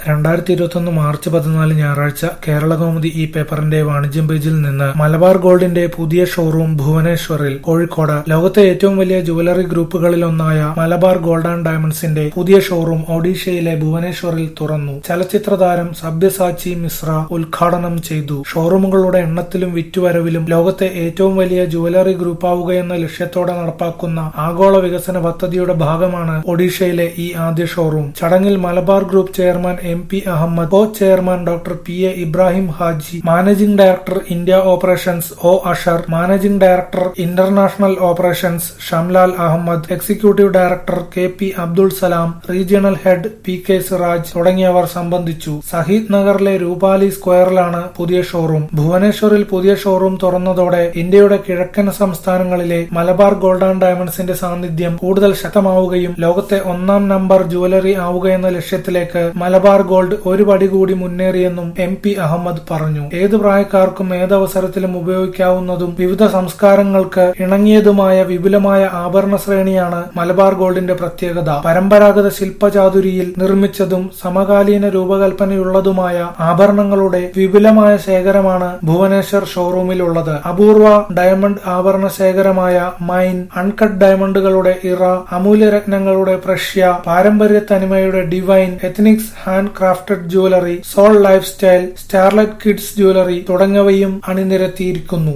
രണ്ടായിരത്തി ഇരുപത്തൊന്ന് മാർച്ച് പതിനാല് ഞായറാഴ്ച കേരളകൗമുദി ഈ പേപ്പറിന്റെ വാണിജ്യം പേജിൽ നിന്ന് മലബാർ ഗോൾഡിന്റെ പുതിയ ഷോറൂം ഭുവനേശ്വറിൽ കോഴിക്കോട് ലോകത്തെ ഏറ്റവും വലിയ ജുവലറി ഗ്രൂപ്പുകളിലൊന്നായ മലബാർ ഗോൾഡ് ആൻഡ് ഡയമണ്ട്സിന്റെ പുതിയ ഷോറൂം ഒഡീഷയിലെ ഭുവനേശ്വറിൽ തുറന്നു ചലച്ചിത്ര താരം സബ്യസാച്ചി മിശ്ര ഉദ്ഘാടനം ചെയ്തു ഷോറൂമുകളുടെ എണ്ണത്തിലും വിറ്റുവരവിലും ലോകത്തെ ഏറ്റവും വലിയ ജുവലറി ഗ്രൂപ്പാവുകയെന്ന ലക്ഷ്യത്തോടെ നടപ്പാക്കുന്ന ആഗോള വികസന പദ്ധതിയുടെ ഭാഗമാണ് ഒഡീഷയിലെ ഈ ആദ്യ ഷോറൂം ചടങ്ങിൽ Malabar group chairman M P Ahammed co chairman doctor P A Ibrahim Haji managing director India operations O Asher managing director international operations Shamlal Ahammed executive director K P Abdul Salam regional head P K Siraj തുടങ്ങിയവർ സംബന്ധിച്ചു സഹീദ് നഗറിലെ രൂപാലി സ്ക്വയറിലാണ് പുതിയ ഷോറൂം ഭുവനേശ്വറിൽ പുതിയ ഷോറൂം തുറന്നതോടെ ഇന്ത്യയുടെ കിഴക്കൻ സംസ്ഥാനങ്ങളിലെ മലബാർ ഗോൾഡ് ആൻഡ് ഡയമണ്ട്സിന്റെ സാന്നിധ്യം കൂടുതൽ ശക്തമാവുകയും ലോകത്തെ ഒന്നാം നമ്പർ ജുവലറി ആവുകയെന്ന ലക്ഷ്യത്തിലേക്ക് മലബാർ ഗോൾഡ് ഒരു പടി കൂടി മുന്നേറിയെന്നും എം പി അഹമ്മദ് പറഞ്ഞു ഏത് പ്രായക്കാർക്കും ഏതവസരത്തിലും ഉപയോഗിക്കാവുന്നതും വിവിധ സംസ്കാരങ്ങൾക്ക് ഇണങ്ങിയതുമായ വിപുലമായ ആഭരണ ശ്രേണിയാണ് മലബാർ ഗോൾഡിന്റെ പ്രത്യേകത പരമ്പരാഗത ശില്പചാതുരിയിൽ നിർമ്മിച്ചതും സമകാലീന രൂപകൽപ്പനയുള്ളതുമായ ആഭരണങ്ങളുടെ വിപുലമായ ശേഖരമാണ് ഭുവനേശ്വർ ഷോറൂമിലുള്ളത് അപൂർവ ഡയമണ്ട് ആഭരണ ശേഖരമായ മൈൻ അൺകട്ട് ഡയമണ്ടുകളുടെ ഇറ അമൂല്യരത്നങ്ങളുടെ പ്രഷ്യ പാരമ്പര്യ തനിമയുടെ Divine Ethnix handcrafted jewellery soul lifestyle starlight kids jewellery തുടങ്ങിയവയും അണിനിരത്തിയിരിക്കുന്നു